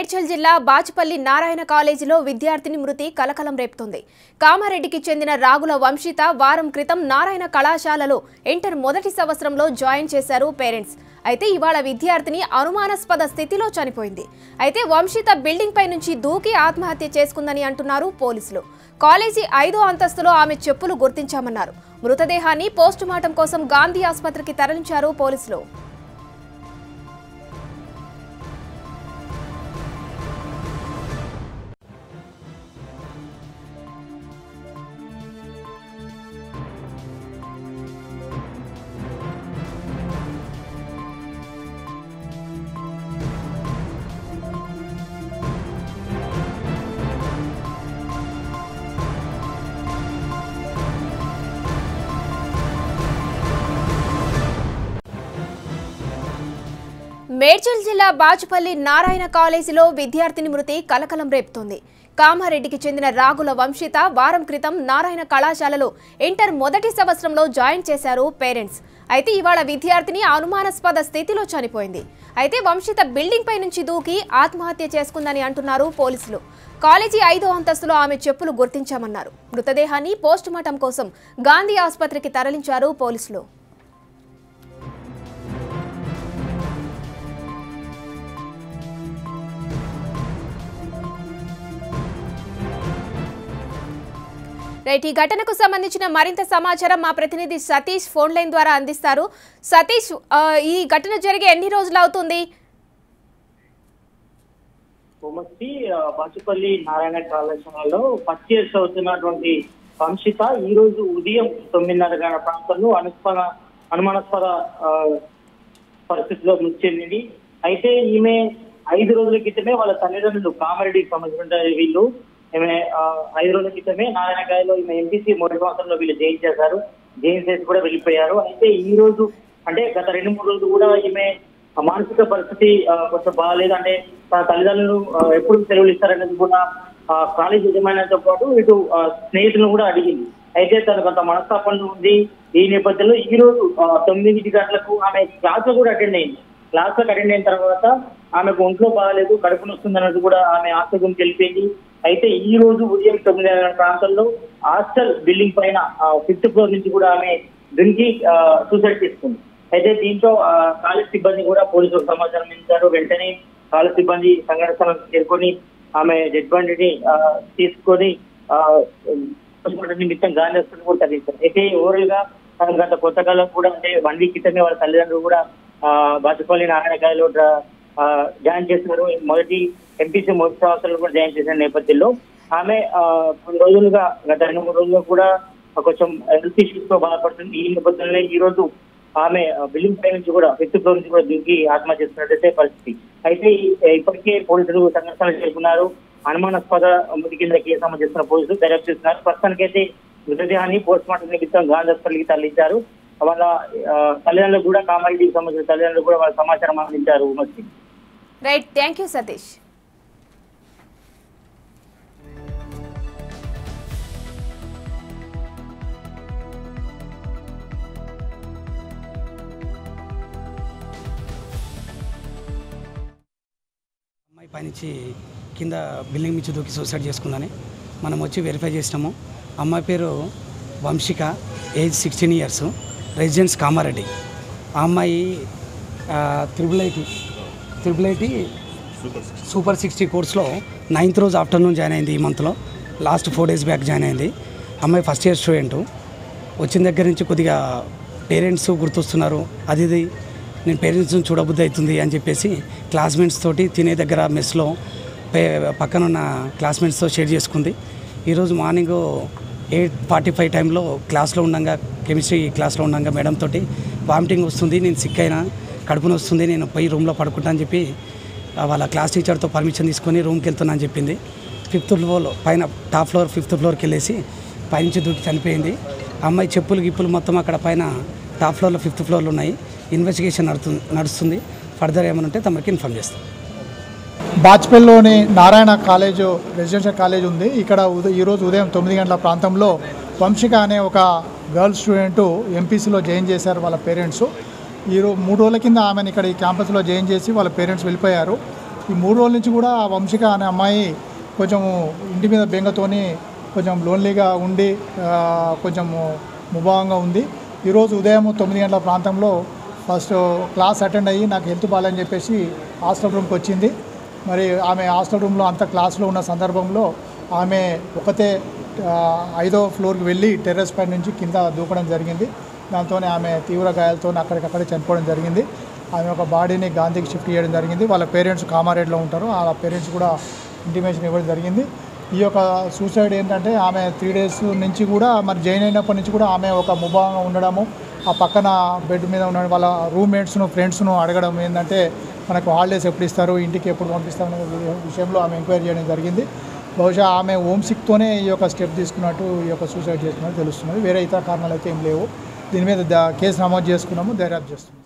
మేడ్చల్ జిల్లా బాచుపల్లి నారాయణ కాలేజీలో విద్యార్థిని మృతి కలకలం రేపుతోంది కామారెడ్డికి చెందిన రాగుల వంశిత వారం క్రితం నారాయణ కళాశాలలో ఇంటర్ మొదటి సంవత్సరంలో జాయిన్ చేశారు పేరెంట్స్ అయితే ఇవాళ విద్యార్థిని అనుమానాస్పద స్థితిలో చనిపోయింది అయితే వంశిత బిల్డింగ్ పై నుంచి దూకి ఆత్మహత్య చేసుకుందని అంటున్నారు పోలీసులు కాలేజీ ఐదో అంతస్తులో ఆమె చెప్పులు గుర్తించామన్నారు మృతదేహాన్ని పోస్టుమార్టం కోసం గాంధీ ఆసుపత్రికి తరలించారు పోలీసులు మేడ్చల్ జిల్లా బాచుపల్లి నారాయణ కాలేజీలో విద్యార్థిని మృతి కలకలం రేపుతోంది కామారెడ్డికి చెందిన రాగుల వంశిత వారం క్రితం నారాయణ కళాశాలలో ఇంటర్ మొదటి సంవత్సరంలో జాయిన్ చేశారు పేరెంట్స్ అయితే ఇవాళ విద్యార్థిని అనుమానాస్పద స్థితిలో చనిపోయింది అయితే వంశిత బిల్డింగ్ పై నుంచి దూకి ఆత్మహత్య చేసుకుందని అంటున్నారు పోలీసులు కాలేజీ ఐదో అంతస్తులో ఆమె చెప్పులు గుర్తించామన్నారు మృతదేహాన్ని పోస్టుమార్టం కోసం గాంధీ ఆసుపత్రికి తరలించారు పోలీసులు రైట్ ఈ ఘటనకు సంబంధించిన మరింత సమాచారం మా ప్రతినిధి సతీష్ ఫోన్ లైన్ ద్వారా అందిస్తారు సతీష్ ఆ, ఈ ఘటన జరిగి ఎన్ని రోజులు అవుతుంది సోమశ్రీ ఆ, బాచుపల్లి నారాయణ కళాశాలలో ఫస్ట్ ఇయర్స్ చదువుతున్నటువంటి వంశిత ఈ రోజు ఉదయం తొమ్మిదిన్నర గంటల ప్రాంతంలో అనుస్పద అనుమానాస్పద ఆ, పరిస్థితిలో మృతి చెందింది అయితే ఈమె ఐదు రోజుల క్రితమే వాళ్ళ తల్లిదండ్రులు కామారెడ్డికి సంబంధించిన వీళ్ళు ఈమె ఆ, ఐదు రోజుల క్రితమే నారాయణగాయలో ఈమె ఎంపీసీ మొదటి సంవత్సరంలో వీళ్ళు జైన్ చేశారు జైన్ చేసి కూడా వెళ్ళిపోయారు అయితే ఈ రోజు అంటే గత రెండు మూడు రోజులు కూడా ఈమె ఆ మానసిక పరిస్థితి ఆ, కొంచెం బాగాలేదు అంటే తన తల్లిదండ్రులు ఆ, ఎప్పుడు సెలవులు ఇస్తారనేది కూడా ఆ, కాలేజ్ యజమానితో పాటు ఇటు ఆ, స్నేహితులను కూడా అడిగింది అయితే తను కొంత మనస్తాపంలో ఉంది ఈ నేపథ్యంలో ఈ రోజు ఆ, తొమ్మిది గంటలకు ఆమె క్లాస్ లో కూడా అటెండ్ అయింది క్లాస్ లో అటెండ్ అయిన తర్వాత ఆమెకు ఒంట్లో బాగాలేదు కడుపు నొస్తుంది అన్నది కూడా ఆమె ఆశ్చర్యం తెలిపింది అయితే ఈ రోజు ఉదయం తొమ్మిది గంటల ప్రాంతంలో హాస్టల్ బిల్డింగ్ పైన ఫిఫ్త్ ఫ్లోర్ నుంచి కూడా ఆమె దునికి సూసైడ్ చేసుకుంది అయితే దీంతో ఆ, కాలేజ్ సిబ్బంది కూడా పోలీసులకు సమాచారం ఇచ్చారు వెంటనే కాలేజ్ సిబ్బంది సంఘటన స్థలానికి చేరుకొని ఆమె డెడ్ బాడీని ఆ, తీసుకొని ఆ, పోస్ట్మార్టం నిమిత్తం గాంధీ హాస్పిటల్ కూడా తరలించారు అయితే ఓవరాల్ గా ఆ, గత కొంతకాలం కూడా అంటే వన్ వీక్ క్రితమే వాళ్ళ తల్లిదండ్రులు కూడా ఆ, బాచుపల్లి నారాయణకాయలో జాయిన్ చేస్తున్నారు మొదటి ఎంపీసీ మొదటి సంవత్సరాలు కూడా జాయిన్ చేసిన నేపథ్యంలో ఆమె ఆ, కొన్ని రోజులుగా గత రెండు మూడు రోజులుగా కూడా కొంచెం హెల్త్ ఇష్యూస్ తో బాధపడుతుంది ఈ నేపథ్యంలో ఈ రోజు ఆమె బిల్డింగ్ పై నుంచి కూడా ఫిఫ్త్ ఫ్లోర్ నుంచి కూడా దిగి ఆత్మహత్య చేస్తున్నట్టయితే పరిస్థితి అయితే ఈ- ఇప్పటికే పోలీసులు సంఘటన చేరుకున్నారు అనుమానాస్పద మృతి కింద కేసు నమోదు చేస్తున్న పోలీసులు దర్యాప్తు చేస్తున్నారు ప్రస్తుతానికైతే మృతదేహాన్ని పోస్ట్ మార్టం నిమిత్తం గాంధీ హాస్పిటల్కి తరలించారు వాళ్ళ ఆ, తల్లిదండ్రులు కూడా కామారెడ్డికి సంబంధించిన తల్లిదండ్రులు కూడా వాళ్ళ సమాచారం అందించారు ఉమస్తి రైట్ థ్యాంక్ యూ సతీష్ అమ్మాయి పైనుంచి కింద బిల్డింగ్ నుంచి దూకి సూసైడ్ చేసుకుందని మనం వచ్చి వెరిఫై చేసినాము అమ్మాయి పేరు Vamshika age sixteen years residence Kamareddy ఆ అమ్మాయి triple IT triple IT super sixty కోర్స్లో నైన్త్ రోజు ఆఫ్టర్నూన్ జాయిన్ అయింది ఈ మంత్లో last four days back join అయింది అమ్మాయి ఫస్ట్ ఇయర్ స్టూడెంట్ వచ్చిన దగ్గర నుంచి కొద్దిగా పేరెంట్స్ గుర్తొస్తున్నారు అది ఇది నేను పేరెంట్స్ని చూడబుద్ధి అవుతుంది అని చెప్పేసి క్లాస్మేట్స్ తోటి తినే దగ్గర మెస్లో పే పక్కన ఉన్న క్లాస్మేట్స్తో షేర్ చేసుకుంది ఈరోజు మార్నింగ్ ఎయిట్ ఫార్టీ ఫైవ్ టైంలో క్లాస్లో ఉండగా కెమిస్ట్రీ క్లాస్లో ఉండగా మేడం తోటి వామిటింగ్ వస్తుంది నేను సిక్ అయినా కడుపున వస్తుంది నేను పోయి రూమ్లో పడుకుంటా అని చెప్పి ఆ వాళ్ళ క్లాస్ టీచర్తో పర్మిషన్ తీసుకొని రూమ్కి వెళ్తున్నా అని చెప్పింది ఫిఫ్త్ ఫ్లోర్ పైన టాప్ ఫ్లోర్ ఫిఫ్త్ ఫ్లోర్కి వెళ్ళేసి పైనుంచి దూకి చనిపోయింది అమ్మాయి చెప్పులు గిప్పులు మొత్తం అక్కడ పైన టాప్ ఫ్లోర్లో ఫిఫ్త్ ఫ్లోర్లో ఉన్నాయి ఇన్వెస్టిగేషన్ నడుతు నడుస్తుంది ఫర్దర్ ఏమైనా ఉంటే తమకి ఇన్ఫామ్ చేస్తాం బాచ్పల్లిలోని నారాయణ కాలేజు రెసిడెన్షియల్ కాలేజ్ ఉంది ఇక్కడ ఉద ఈరోజు ఉదయం తొమ్మిది గంటల ప్రాంతంలో వంశిక అనే ఒక గర్ల్ స్టూడెంట్ ఎంపీసీలో జాయిన్ చేశారు వాళ్ళ పేరెంట్స్ ఈరోజు మూడు రోజుల కింద ఆమెను ఇక్కడ ఈ క్యాంపస్లో జాయిన్ చేసి వాళ్ళ పేరెంట్స్ వెళ్ళిపోయారు ఈ మూడు రోజుల నుంచి కూడా ఆ వంశిక అనే అమ్మాయి కొంచెం ఇంటి మీద బెంగతోని కొంచెం లోన్లీగా ఉండి ఆ, కొంచెం ముభావంగా ఉంది ఈరోజు ఉదయం తొమ్మిది గంటల ప్రాంతంలో ఫస్ట్ క్లాస్ అటెండ్ అయ్యి నాకు హెల్త్ బాగాలని చెప్పేసి హాస్టల్ రూమ్కి వచ్చింది మరి ఆమె హాస్టల్ రూమ్లో అంత క్లాస్లో ఉన్న సందర్భంలో ఆమె ఒకతే ఆ, ఐదో ఫ్లోర్కి వెళ్ళి టెర్రస్ పై నుంచి కింద దూకడం జరిగింది దాంతోనే ఆమె తీవ్ర గాయాలతో అక్కడికక్కడే చనిపోవడం జరిగింది ఆమె ఒక బాడీని గాంధీకి షిఫ్ట్ చేయడం జరిగింది వాళ్ళ పేరెంట్స్ కామారెడ్డిలో ఉంటారు వాళ్ళ పేరెంట్స్ కూడా ఇంటిమేషన్ ఇవ్వడం జరిగింది ఈ యొక్క సూసైడ్ ఏంటంటే ఆమె త్రీ డేస్ నుంచి కూడా మరి జాయిన్ అయినప్పటి నుంచి కూడా ఆమె ఒక ముభావంగా ఉండడము ఆ పక్కన బెడ్ మీద ఉన్న వాళ్ళ రూమ్మేట్స్ను ఫ్రెండ్స్ను అడగడం ఏంటంటే మనకు హాలిడేస్ ఎప్పుడు ఇస్తారు ఇంటికి ఎప్పుడు పంపిస్తారు అనే విషయంలో ఆమె ఎంక్వైరీ చేయడం జరిగింది బహుశా ఆమె హోమ్ సిక్తోనే ఈ యొక్క స్టెప్ తీసుకున్నట్టు ఈ యొక్క సూసైడ్ చేసుకున్నట్టు తెలుస్తున్నది వేరే ఇతర కారణాలు అయితే ఏం లేవు దీని మీద ద- కేసు నమోదు చేసుకున్నాము దర్యాప్తు చేస్తున్నాం